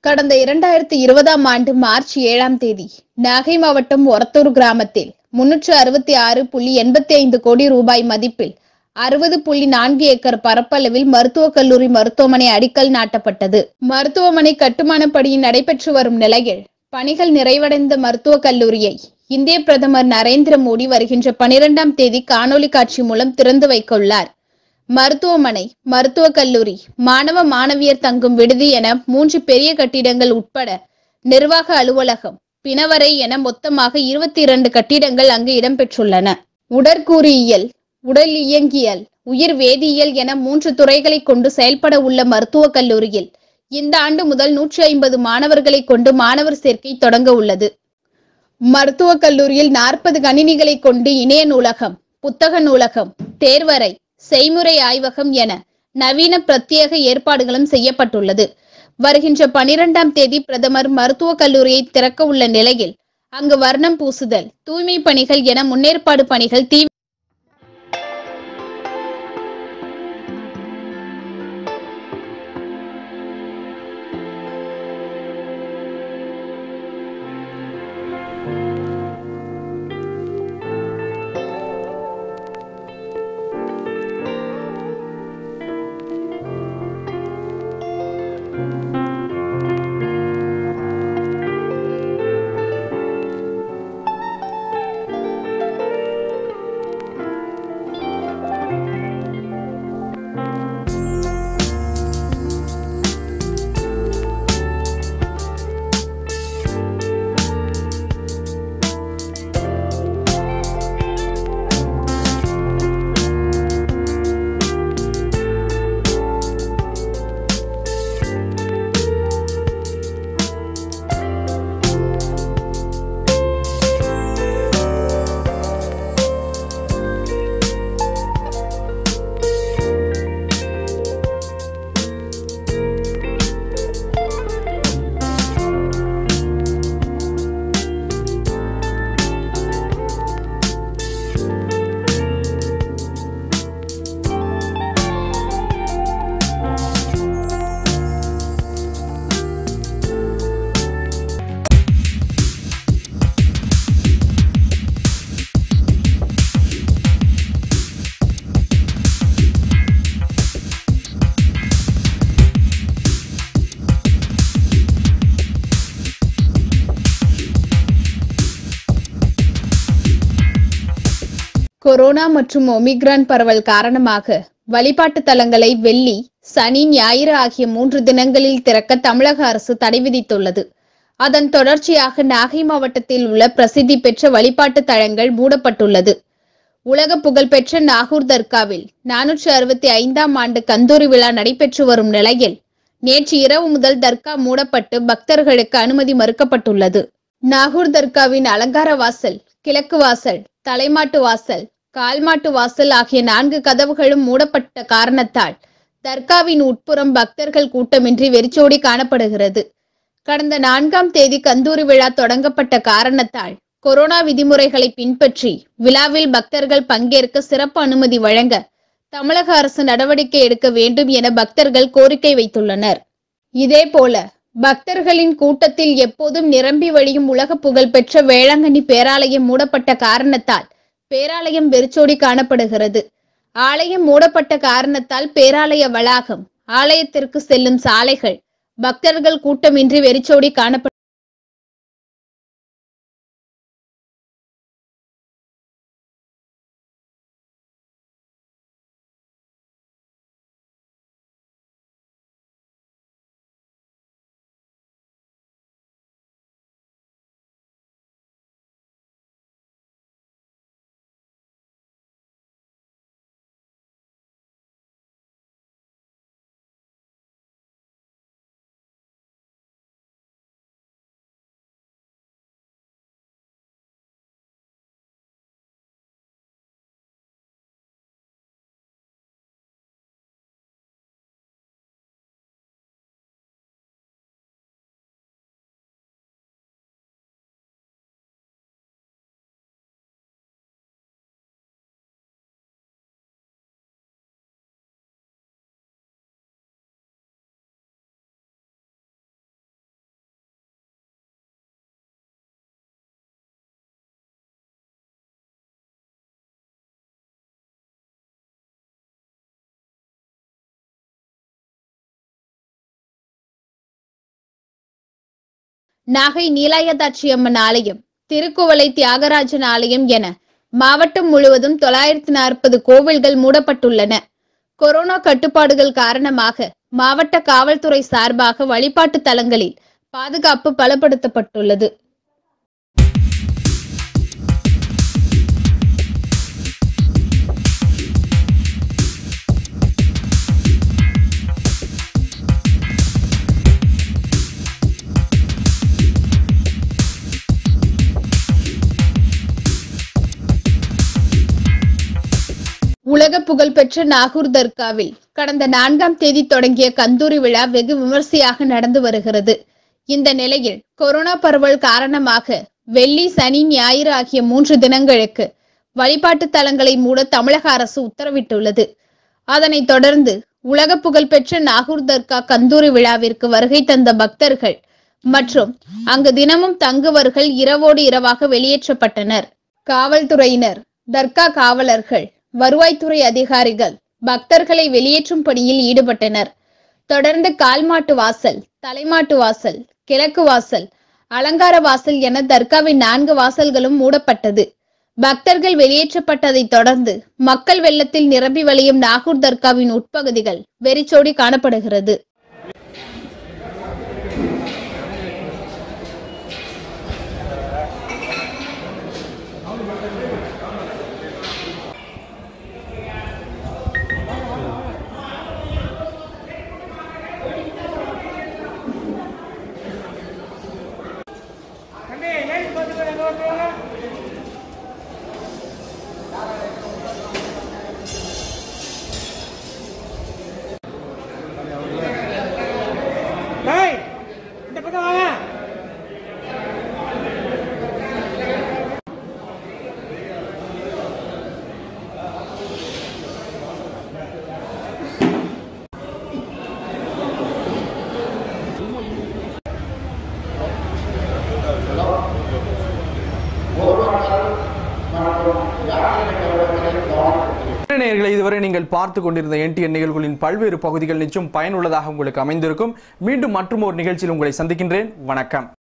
கடந்த இரண்டாயிரத்தி இருபதாம் ஆண்டு மார்ச் ஏழாம் தேதி நாகை மாவட்டம் ஒரத்தூர் கிராமத்தில் முன்னூற்று அறுபத்தி ஆறு புள்ளி எண்பத்தி ஐந்து கோடி ரூபாய் மதிப்பில் அறுபது புள்ளி நான்கு ஏக்கர் பரப்பளவில் மருத்துவக் கல்லூரி மருத்துவமனை அடிக்கல் நாட்டப்பட்டது மருத்துவமனை கட்டுமான பணியில் நடைபெற்று வரும் நிலையில் பணிகள் நிறைவடைந்த மருத்துவக் கல்லூரியை இந்திய பிரதமர் நரேந்திர மோடி வருகின்ற பனிரெண்டாம் தேதி காணொலி காட்சி மூலம் திறந்து வைக்க உள்ளார் மருத்துவமனை மருத்துவக் கல்லூரி மாணவ மாணவியர் தங்கும் விடுதி என மூன்று பெரிய கட்டிடங்கள் உட்பட நிர்வாக அலுவலகம் பிணவரை என மொத்தமாக இருபத்தி இரண்டு கட்டிடங்கள் அங்கு இடம்பெற்றுள்ளன உடற்கூறியியல் உடல் இயங்கியல் உயிர் வேதியியல் என மூன்று துறைகளை கொண்டு செயல்பட உள்ள மருத்துவக் கல்லூரியில் இந்த ஆண்டு முதல் நூற்றி ஐம்பது மாணவர்களை கொண்டு மாணவர் சேர்க்கை தொடங்க உள்ளது மருத்துவக் கல்லூரியில் நாற்பது கணினிகளை கொண்டு இணைய நூலகம் புத்தக நூலகம் தேர்வறை செய்முறை ஆய்வகம் என நவீன பிரத்யேக ஏற்பாடுகளும் செய்யப்பட்டுள்ளது வருகின்ற பனிரெண்டாம் தேதி பிரதமர் மருத்துவக் கல்லூரியை திறக்க உள்ள நிலையில் அங்கு வர்ணம் பூசுதல் தூய்மை பணிகள் என முன்னேற்பாடு பணிகள் தீவிர கொரோனா மற்றும் ஒமிக்ரான் பரவல் காரணமாக வழிபாட்டு தலங்களை வெள்ளி சனி ஞாயிறு ஆகிய மூன்று தினங்களில் திறக்க தமிழக அரசு தடை விதித்துள்ளது அதன் தொடர்ச்சியாக நாகை மாவட்டத்தில் உள்ள பிரசித்தி பெற்ற வழிபாட்டு தலங்கள் மூடப்பட்டுள்ளது உலக புகழ்பெற்ற நாகூர் தர்காவில் நானூற்று அறுபத்தி ஐந்தாம் ஆண்டு கந்தூரி விழா நடைபெற்று வரும் நிலையில் நேற்று இரவு முதல் தர்கா மூடப்பட்டு பக்தர்களுக்கு அனுமதி மறுக்கப்பட்டுள்ளது நாகூர் தர்காவின் அலங்கார வாசல் கிழக்கு வாசல் தலைமாட்டு வாசல் கால்மாட்டு வாசல் ஆகிய நான்கு கதவுகளும் மூடப்பட்ட காரணத்தால் தர்காவின் உட்புறம் பக்தர்கள் கூட்டமின்றி வெறிச்சோடி காணப்படுகிறது கடந்த நான்காம் தேதி கந்தூரி விழா தொடங்கப்பட்ட காரணத்தால் கொரோனா விதிமுறைகளை பின்பற்றி விழாவில் பக்தர்கள் பங்கேற்க சிறப்பு அனுமதி வழங்க தமிழக அரசு நடவடிக்கை எடுக்க வேண்டும் என பக்தர்கள் கோரிக்கை வைத்துள்ளனர் இதேபோல பக்தர்களின் கூட்டத்தில் எப்போதும் நிரம்பி வழியும் உலக புகழ்பெற்ற வேளாங்கண்ணி பேராலயம் மூடப்பட்ட காரணத்தால் பேராலயம் வெறிச்சோடி காணப்படுகிறது ஆலயம் மூடப்பட்ட காரணத்தால் பேராலய வளாகம் ஆலயத்திற்கு செல்லும் சாலைகள் பக்தர்கள் கூட்டமின்றி வெறிச்சோடி காணப்படு நாகை நீலாயதாட்சியம்மன் ஆலயம் திருக்குவளை தியாகராஜன் ஆலயம் என மாவட்டம் முழுவதும் தொள்ளாயிரத்தி நாற்பது கோவில்கள் மூடப்பட்டுள்ளன கொரோனா கட்டுப்பாடுகள் காரணமாக மாவட்ட காவல்துறை சார்பாக வழிபாட்டு தலங்களில் பாதுகாப்பு பலப்படுத்தப்பட்டுள்ளது உலக புகழ்பெற்ற நாகூர் தர்காவில் கடந்த நான்காம் தேதி தொடங்கிய கந்தூரி விழா வெகு விமர்சையாக நடந்து வருகிறது இந்த நிலையில் கொரோனா பரவல் காரணமாக வெள்ளி சனி ஞாயிறு ஆகிய மூன்று தினங்களுக்கு வழிபாட்டு தலங்களை மூட தமிழக அரசு உத்தரவிட்டுள்ளது அதனைத் தொடர்ந்து உலக புகழ்பெற்ற நாகூர் தர்கா கந்தூரி விழாவிற்கு வருகை தந்த பக்தர்கள் மற்றும் அங்கு தினமும் தங்குவர்கள் இரவோடு இரவாக வெளியேற்றப்பட்டனர் காவல்துறையினர் தர்கா காவலர்கள் வருவாய்த்துறை அதிகாரிகள் பக்தர்களை வெளியேற்றும் பணியில் ஈடுபட்டனர் தொடர்ந்து கால்மாட்டு வாசல் தலைமாட்டு வாசல் கிழக்கு வாசல் அலங்கார வாசல் என தர்காவின் நான்கு வாசல்களும் மூடப்பட்டது பக்தர்கள் வெளியேற்றப்பட்டதைத் தொடர்ந்து மக்கள் வெள்ளத்தில் நிரம்பி வழியும் நாகூர் தர்காவின் உட்பகுதிகள் வெறிச்சோடி காணப்படுகிறது தம்பி லேடிஸ் பத்து பேர் எங்க வந்துருவாங்க டேய் இந்த பக்கம் வாங்க நேயர்களை இதுவரை நீங்கள் பார்த்து கொண்டிருந்த என்டிஎன் நிகழ்வுகளின் பல்வேறு பகுதிகள் நிச்சயம் பயனுள்ளதாக உங்களுக்கு அமைந்திருக்கும் மீண்டும் மற்றும் ஒரு நிகழ்ச்சியில் உங்களை சந்திக்கின்றேன் வணக்கம்